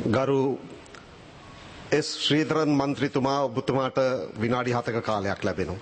ගරු එස් ශ්‍රීධරන් මන්ත්‍රීතුමා ඔබතුමාට විනාඩි හතක කාලයක් ලැබෙනවා.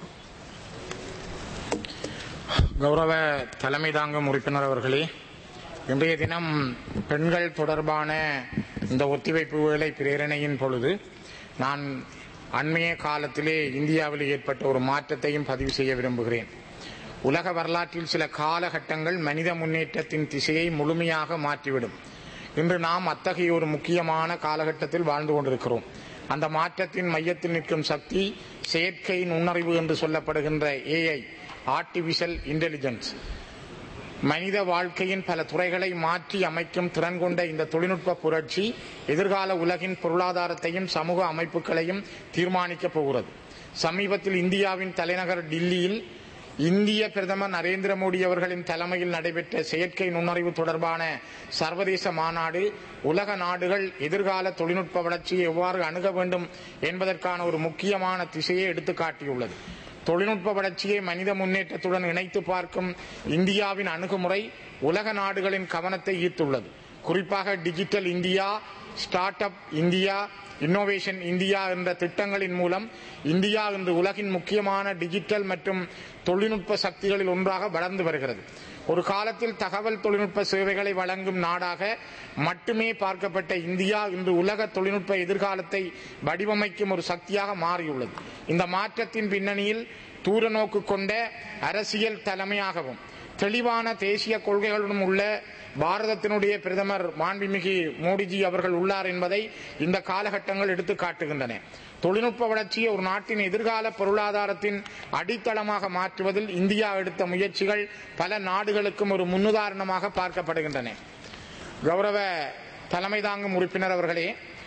கௌரவ தலைமை தாங்கும் உறுப்பினர் அவர்களே இன்றைய தினம் பெண்கள் தொடர்பான இந்த ஒத்திவைப்பு வேலை பிரேரணையின் பொழுது நான் அண்மைய காலத்திலே இந்தியாவில் ஏற்பட்ட ஒரு மாற்றத்தையும் பதிவு செய்ய விரும்புகிறேன் உலக வரலாற்றில் சில காலகட்டங்கள் மனித முன்னேற்றத்தின் திசையை முழுமையாக மாற்றிவிடும் இன்று நாம் அத்தகைய ஒரு முக்கியமான காலகட்டத்தில் வாழ்ந்து கொண்டிருக்கிறோம் அந்த மாற்றத்தின் மையத்தில் நிற்கும் சக்தி செயற்கை நுண்ணறிவு என்று சொல்லப்படுகின்ற ஏஐ ஆர்டிபிஷியல் இன்டெலிஜென்ஸ் மனித வாழ்க்கையின் பல துறைகளை மாற்றி அமைக்கும் திறன் கொண்ட இந்த தொழில்நுட்ப புரட்சி எதிர்கால உலகின் பொருளாதாரத்தையும் சமூக அமைப்புகளையும் தீர்மானிக்கப் போகிறது சமீபத்தில் இந்தியாவின் தலைநகர் டில்லியில் இந்திய பிரதமர் நரேந்திர மோடி அவர்களின் தலைமையில் நடைபெற்ற செயற்கை நுண்ணறிவு தொடர்பான சர்வதேச மாநாடு உலக நாடுகள் எதிர்கால தொழில்நுட்ப வளர்ச்சியை எவ்வாறு அணுக வேண்டும் என்பதற்கான ஒரு முக்கியமான திசையை எடுத்துக்காட்டியுள்ளது தொழில்நுட்ப வளர்ச்சியை மனித முன்னேற்றத்துடன் இணைத்து பார்க்கும் இந்தியாவின் அணுகுமுறை உலக நாடுகளின் கவனத்தை ஈர்த்துள்ளது குறிப்பாக digital India start up India innovation India என்ற திட்டங்களின் மூலம் இந்தியா இன்று உலகின் முக்கியமான டிஜிட்டல் மற்றும் தொழில்நுட்ப சக்திகளில் ஒன்றாக வளர்ந்து வருகிறது ஒரு காலத்தில் தகவல் தொழில்நுட்ப சேவைகளை வழங்கும் நாடாக மட்டுமே பார்க்கப்பட்ட இந்தியா இன்று உலக தொழில்நுட்ப எதிர்காலத்தை வடிவமைக்கும் ஒரு சக்தியாக மாறியுள்ளது இந்த மாற்றத்தின் பின்னணியில் தூர நோக்கு கொண்ட அரசியல் தலைமையாகவும் தெளிவான தேசிய கொள்கைகளுடன் உள்ள பாரதத்தினுடைய பிரதமர் மாண்புமிகு மோடிஜி அவர்கள் உள்ளார் என்பதை இந்த காலகட்டங்கள் எடுத்து காட்டுகின்றன தொழில்நுட்ப வளர்ச்சியை ஒரு நாட்டின் எதிர்கால பொருளாதாரத்தின் அடித்தளமாக மாற்றுவதில் இந்தியா எடுத்த முயற்சிகள் பல நாடுகளுக்கும் ஒரு முன்னுதாரணமாக பார்க்கப்படுகின்றன கௌரவ தலைமை தாங்கும் உறுப்பினர் அவர்களே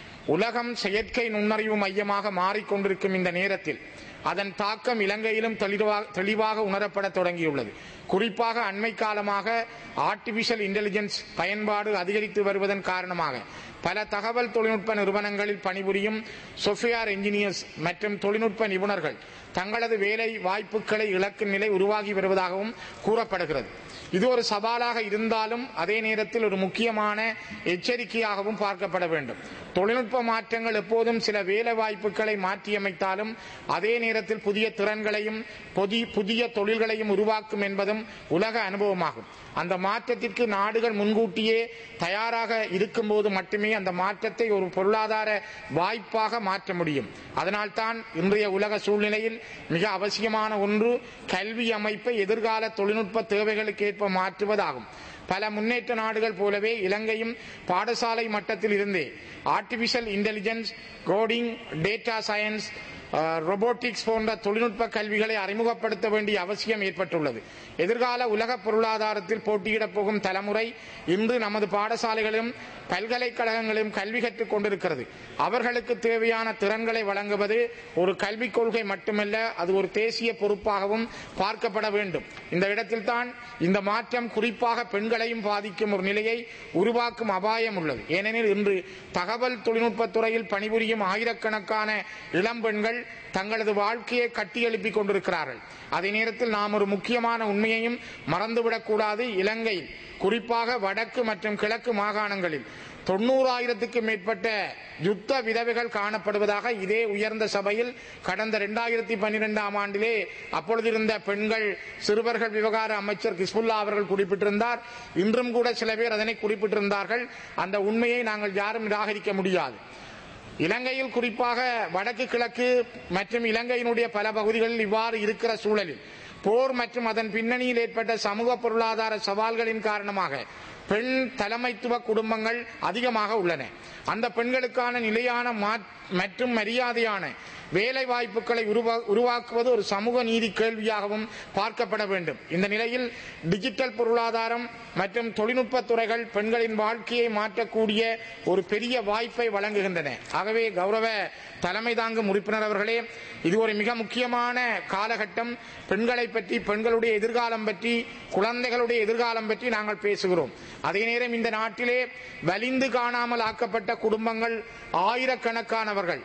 உலகம் செயற்கை நுண்ணறிவு மையமாக மாறிக்கொண்டிருக்கும் இந்த நேரத்தில் அதன் தாக்கம் இலங்கையிலும் தெளிவாக உணரப்பட தொடங்கியுள்ளது குறிப்பாக அண்மை காலமாக ஆர்டிபிஷியல் இன்டெலிஜென்ஸ் பயன்பாடு அதிகரித்து வருவதன் காரணமாக பல தகவல் தொழில்நுட்ப நிறுவனங்களில் பணிபுரியும் சொஃப்ட்வேர் என்ஜினியர்ஸ் மற்றும் தொழில்நுட்ப நிபுணர்கள் தங்களது வேலை வாய்ப்புகளை இழக்கும் நிலை உருவாகி வருவதாகவும் கூறப்படுகிறது இது ஒரு சவாலாக இருந்தாலும் அதே நேரத்தில் ஒரு முக்கியமான எச்சரிக்கையாகவும் பார்க்கப்பட வேண்டும் தொழில்நுட்ப மாற்றங்கள் எப்போதும் சில வேலை வாய்ப்புகளை மாற்றியமைத்தாலும் அதே நேரத்தில் புதிய திறன்களையும் புதிய தொழில்களையும் உருவாக்கும் என்பதும் உலக அனுபவமாகும் அந்த மாற்றத்திற்கு நாடுகள் முன்கூட்டியே தயாராக இருக்கும்போது மட்டுமே அந்த மாற்றத்தை ஒரு பொருளாதார வாய்ப்பாக மாற்ற முடியும் அதனால்தான் இன்றைய உலக சூழ்நிலையில் மிக அவசியமான ஒன்று கல்வி அமைப்பை எதிர்கால தொழில்நுட்ப தேவைகளுக்கு ஏற்ப மாற்றுவதாகும் பல முன்னேற்ற நாடுகள் போலவே இலங்கையும் பாடசாலை மட்டத்தில் இருந்தே artificial intelligence coding data science robotics போன்ற தொழில்நுட்ப கல்விகளை அறிமுகப்படுத்த வேண்டிய அவசியம் ஏற்பட்டுள்ளது எதிர்கால உலக பொருளாதாரத்தில் போட்டியிடப் போகும் தலைமுறை இன்று நமது பாடசாலைகளிலும் பல்கலைக்கழகங்களிலும் கல்வி கற்றுக் கொண்டிருக்கிறது அவர்களுக்கு தேவையான திறன்களை வழங்குவது ஒரு கல்விக் கொள்கை மட்டுமல்ல அது ஒரு தேசிய பொறுப்பாகவும் பார்க்கப்பட வேண்டும் இந்த இடத்தில் தான் இந்த மாற்றம் குறிப்பாக பெண்களையும் பாதிக்கும் ஒரு நிலையை உருவாக்கும் அபாயம் உள்ளது ஏனெனில் இன்று தகவல் தொழில்நுட்பத் துறையில் பணிபுரியும் ஆயிரக்கணக்கான இளம்பெண்கள் தங்களது வாழ்க்கையை கட்டியெழுப்பிக் கொண்டிருக்கிறார்கள் அதே நேரத்தில் நாம் ஒரு முக்கியமான உண்மையையும் மறந்துவிடக்கூடாது இலங்கையில் குறிப்பாக வடக்கு மற்றும் கிழக்கு மாகாணங்களில் தொண்ணூறாயிரத்துக்கு மேற்பட்ட யுத்த விதவைகள் காணப்படுவதாக இதே உயர்ந்த சபையில் கடந்த இரண்டாயிரத்தி பன்னிரெண்டாம் ஆண்டிலே அப்பொழுது இருந்த பெண்கள் சிறுவர்கள் விவகார அமைச்சர் கிஸ்புல்லா அவர்கள் குறிப்பிட்டிருந்தார் இன்றும் கூட சில பேர் அதனை குறிப்பிட்டிருந்தார்கள் அந்த உண்மையை நாங்கள் யாரும் நிராகரிக்க முடியாது இலங்கையில் குறிப்பாக வடக்கு கிழக்கு மற்றும் இலங்கையினுடைய பல பகுதிகளில் இவ்வாறு இருக்கிற சூழலில் போர் மற்றும் அதன் பின்னணியில் ஏற்பட்ட சமூக பொருளாதார சவால்களின் காரணமாக பெண் தலைமைத்துவ குடும்பங்கள் அதிகமாக உள்ளன அந்த பெண்களுக்கான நிலையான மற்றும் மரியாதையான வேலை வாய்ப்புகளை உருவாக்குவது ஒரு சமூக நீதி கேள்வியாகவும் பார்க்கப்பட வேண்டும் இந்த நிலையில் டிஜிட்டல் பொருளாதாரம் மற்றும் தொழில்நுட்ப துறைகள் பெண்களின் வாழ்க்கையை மாற்றக்கூடிய ஒரு பெரிய வாய்ப்பை வழங்குகின்றன ஆகவே கௌரவ தலைமை தாங்கும் உறுப்பினர் அவர்களே இது ஒரு மிக முக்கியமான காலகட்டம் பெண்களை பற்றி பெண்களுடைய எதிர்காலம் பற்றி குழந்தைகளுடைய எதிர்காலம் பற்றி நாங்கள் பேசுகிறோம் அதே நேரம் இந்த நாட்டிலே வலிந்து காணாமல் ஆக்கப்பட்ட குடும்பங்கள் ஆயிரக்கணக்கானவர்கள்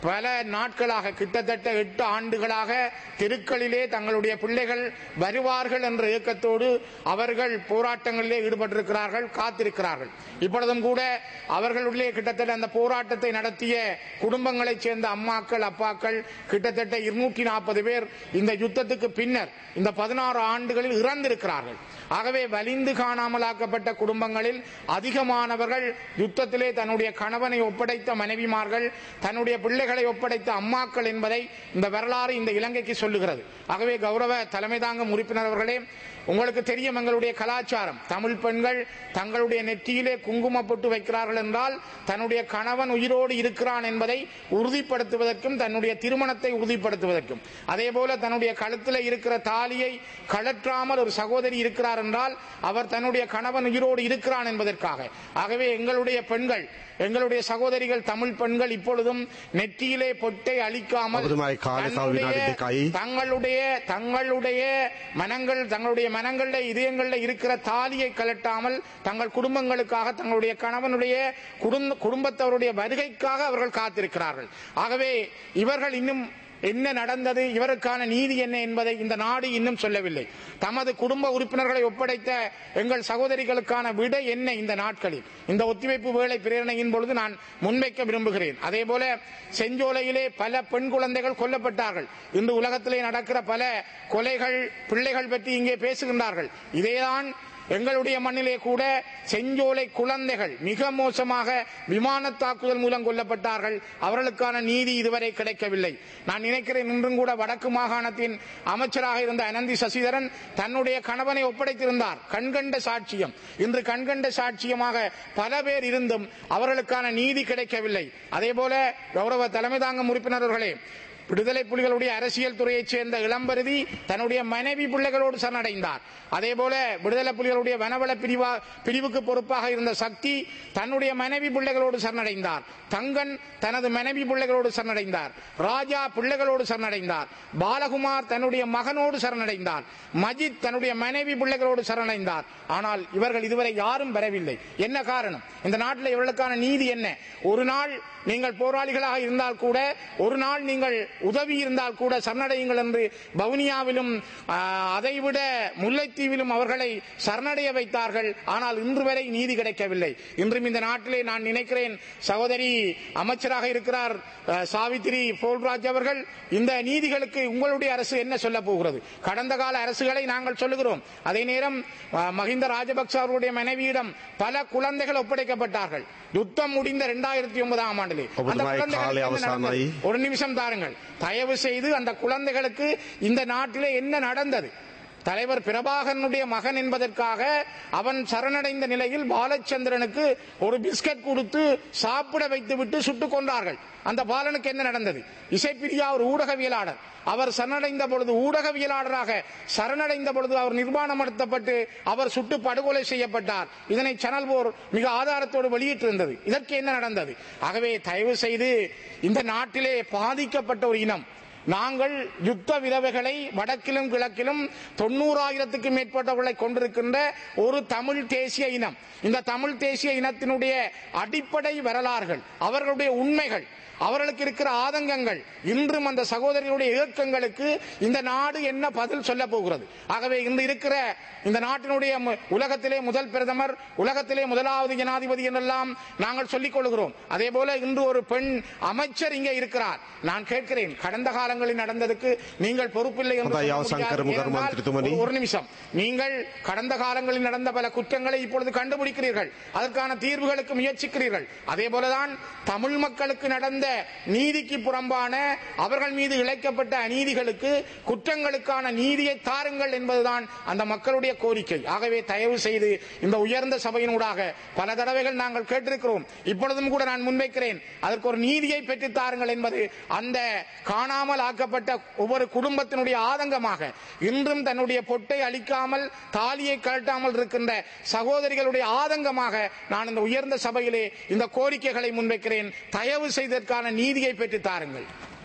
பல நாட்களாக கிட்டத்தட்ட எட்டு ஆண்டுகளாக தெருக்களிலே தங்களுடைய பிள்ளைகள் வருவார்கள் என்ற இயக்கத்தோடு அவர்கள் போராட்டங்களிலே ஈடுபட்டிருக்கிறார்கள் காத்திருக்கிறார்கள் இப்பொழுதும் கூட அவர்களுடைய கிட்டத்தட்ட அந்த போராட்டத்தை நடத்திய குடும்பங்களைச் சேர்ந்த அம்மாக்கள் அப்பாக்கள் கிட்டத்தட்ட இருநூற்றி நாற்பது பேர் இந்த யுத்தத்துக்கு பின்னர் இந்த பதினாறு ஆண்டுகளில் இறந்திருக்கிறார்கள் ஆகவே வலிந்து காணாமலாக்கப்பட்ட குடும்பங்களில் அதிகமானவர்கள் யுத்தத்திலே தன்னுடைய கணவனை ஒப்படைத்த மனைவிமார்கள் தன்னுடைய பிள்ளைகளை ஒப்படைத்த அம்மாக்கள் என்பதை இந்த வரலாறு இந்த இலங்கைக்கு சொல்லுகிறது ஆகவே கௌரவ தலைமை தாங்கும் உறுப்பினர் அவர்களே உங்களுக்கு தெரியும் எங்களுடைய கலாச்சாரம் தமிழ் பெண்கள் தங்களுடைய நெற்றியிலே குங்குமம் போட்டு வைக்கிறார்கள் என்றால் தன்னுடைய கணவன் உயிரோடு இருக்கிறான் என்பதை உறுதிப்படுத்துவதற்கும் தன்னுடைய திருமணத்தை உறுதிப்படுத்துவதற்கும் அதே போல தன்னுடைய கழுத்தில் இருக்கிற தாலியை கழற்றாமல் ஒரு சகோதரி இருக்கிறார் என்றால் அவர் தன்னுடைய கணவன் உயிரோடு இருக்கிறான் என்பதற்காக ஆகவே எங்களுடைய பெண்கள் எங்களுடைய சகோதரிகள் தமிழ் பெண்கள் இப்பொழுதும் நெற்றியிலே பொட்டை அழிக்காமல் அவருமாய் காலை சாவு வினாடி தன்னுடைய- දෙකයි. தங்களுடைய தங்களுடைய மனங்கள் தங்களுடைய மனங்கள்ல இதயங்கள்ல இருக்கிற தாலியை கலட்டாமல் தங்கள் குடும்பங்களுக்காக தங்களுடைய கணவனுடைய குடும்ப குடும்பத்தவருடைய வருகைக்காக அவர்கள் காத்திருக்கிறார்கள் ஆகவே இவர்கள் இன்னும் என்ன நடந்தது இவருக்கான நீதி என்ன என்பதை இந்த நாடு இன்னும் சொல்லவில்லை தமது குடும்ப உறுப்பினர்களை ஒப்படைத்த எங்கள் சகோதரிகளுக்கான விடை என்ன இந்த நாட்களில் இந்த ஒத்திவைப்பு வேலை பிரேரணையின் பொழுது நான் முன்வைக்க விரும்புகிறேன் அதே போல செஞ்சோலையிலே பல பெண் குழந்தைகள் கொல்லப்பட்டார்கள் இன்று உலகத்திலே நடக்கிற பல கொலைகள் பிள்ளைகள் பற்றி இங்கே பேசுகின்றார்கள் இதேதான் எங்களுடைய மண்ணிலே கூட செஞ்சோலை குழந்தைகள் மிக மோசமாக விமான தாக்குதல் மூலம் கொல்லப்பட்டார்கள் அவர்களுக்கான நீதி இதுவரை கிடைக்கவில்லை நான் நினைக்கிறேன் இன்றும் கூட வடக்கு மாகாணத்தின் அமைச்சராக இருந்த அனந்தி சசிதரன் தன்னுடைய கணவனை ஒப்படைத்திருந்தார் கண்கண்ட சாட்சியம் இன்று கண்கண்ட சாட்சியமாக பல பேர் இருந்தும் அவர்களுக்கான நீதி கிடைக்கவில்லை அதே போல கௌரவ தலைமை தாங்கும் உறுப்பினர்களே விடுதலை புலிகளுடைய அரசியல் துறையைச் சேர்ந்த இளம்பருதி தன்னுடைய மனைவி பிள்ளைகளோடு சரணடைந்தார் அதே போல விடுதலை புலிகளுடைய வனவள பிரிவா பிரிவுக்கு பொறுப்பாக இருந்த சக்தி தன்னுடைய மனைவி பிள்ளைகளோடு சரணடைந்தார் தங்கன் தனது மனைவி பிள்ளைகளோடு சரணடைந்தார் ராஜா பிள்ளைகளோடு சரணடைந்தார் பாலகுமார் தன்னுடைய மகனோடு சரணடைந்தார் மஜித் தன்னுடைய மனைவி பிள்ளைகளோடு சரணடைந்தார் ஆனால் இவர்கள் இதுவரை யாரும் வரவில்லை என்ன காரணம் இந்த நாட்டில் இவர்களுக்கான நீதி என்ன ஒரு நாள் நீங்கள் போராளிகளாக இருந்தால் கூட ஒரு நாள் நீங்கள் உதவி இருந்தால் கூட சரணடையுங்கள் என்று வவுனியாவிலும் ஆ, அதைவிட முல்லைத்தீவிலும் அவர்களை சரணடைய வைத்தார்கள் ஆனால் இன்று வரை நீதி கிடைக்கவில்லை இன்றும் இந்த நாட்டிலே நான் நினைக்கிறேன் சகோதரி அமைச்சராக இருக்கிறார் ஆ, சாவித்திரி போல்ராஜ் அவர்கள் இந்த நீதிகளுக்கு உங்களுடைய அரசு என்ன சொல்ல போகிறது கடந்த கால அரசுகளை நாங்கள் சொல்லுகிறோம் அதே நேரம் ஆ, மஹிந்த ராஜபக்ச அவர்களுடைய மனைவியிடம் பல குழந்தைகள் ஒப்படைக்கப்பட்டார்கள் யுத்தம் முடிந்த இரண்டாயிரத்தி ஒன்பதாம் ஆண்டிலே அந்த ஒன்பதாம் குழந்தைகளுக்கு காலை என்ன நடந்தது? அவசானாய். ஒரு நிமிஷம் தாருங்கள் தயவு செய்து அந்த குழந்தைகளுக்கு இந்த நாட்டிலே என்ன நடந்தது தலைவர் பிரபாகரனுடைய மகன் என்பதற்காக அவன் சரணடைந்த நிலையில் பாலச்சந்திரனுக்கு ஒரு பிஸ்கட் கொடுத்து சாப்பிட வைத்துவிட்டு சுட்டுக் கொண்டார்கள் அந்த பாலனுக்கு என்ன நடந்தது இசைப்பிரியா ஒரு ஊடகவியலாளர் அவர் சரணடைந்த பொழுது ஊடகவியலாளராக சரணடைந்த பொழுது அவர் நிர்மாணப்படுத்தப்பட்டு அவர் சுட்டு படுகொலை செய்யப்பட்டார் இதனை சேனல் போர் மிக ஆதாரத்தோடு வெளியிட்டிருந்தது இதற்கு என்ன நடந்தது ஆகவே தயவு செய்து இந்த நாட்டிலே பாதிக்கப்பட்ட ஒரு இனம் நாங்கள் யுத்த விதவைகளை வடக்கிலும் கிழக்கிலும் தொண்ணூறாயிரத்துக்கும் மேற்பட்டவர்களை கொண்டிருக்கின்ற ஒரு தமிழ் தேசிய இனம் இந்த தமிழ் தேசிய இனத்தினுடைய அடிப்படை வரலாறுகள் அவர்களுடைய உண்மைகள் அவர்களுக்கு இருக்கிற ஆதங்கங்கள் இன்றும் அந்த சகோதரிகளுடைய இயக்கங்களுக்கு இந்த நாடு என்ன பதில் சொல்ல போகிறது ஆகவே இன்று இருக்கிற இந்த நாட்டினுடைய மு- உலகத்திலே முதல் பிரதமர் உலகத்திலே முதலாவது ஜனாதிபதி என்றெல்லாம் நாங்கள் சொல்லிக் கொள்கிறோம் அதே போல இன்று ஒரு பெண் அமைச்சர் இங்கே இருக்கிறார் நான் கேட்கிறேன் கடந்த காலங்களில் நடந்ததுக்கு நீங்கள் பொறுப்பில்லை என்று அதான் சொல்ல யாவ் முடியாது. சங்கர் முகர் ஏனென்றால், மந்திரி துமணி. ஒரு- ஒரு நிமிஷம் நீங்கள் கடந்த காலங்களில் நடந்த பல குற்றங்களை இப்பொழுது கண்டுபிடிக்கிறீர்கள் அதற்கான தீர்வுகளுக்கு முயற்சிக்கிறீர்கள் அதே போலதான் தமிழ் மக்களுக்கு நடந்த நீதிக்கு புறம்பான அவர்கள் மீது இழைக்கப்பட்ட அநீதிகளுக்கு குற்றங்களுக்கான நீதியை தாருங்கள் என்பதுதான் அந்த மக்களுடைய கோரிக்கை ஆகவே தயவு செய்து இந்த உயர்ந்த சபையினூடாக பல தடவைகள் நாங்கள் கேட்டிருக்கிறோம் இப்பொழுதும் கூட நான் முன்வைக்கிறேன் அதற்கு ஒரு நீதியை பெற்றுத் தாருங்கள் என்பது அந்த காணாமல் ஆக்கப்பட்ட ஒவ்வொரு குடும்பத்தினுடைய ஆதங்கமாக இன்றும் தன்னுடைய பொட்டை அளிக்காமல் தாலியை கழட்டாமல் இருக்கின்ற சகோதரிகளுடைய ஆதங்கமாக நான் இந்த உயர்ந்த சபையிலே இந்த கோரிக்கைகளை முன்வைக்கிறேன் தயவு செய்ததற்கான நீதியை பெற்றுத் தாருங்கள்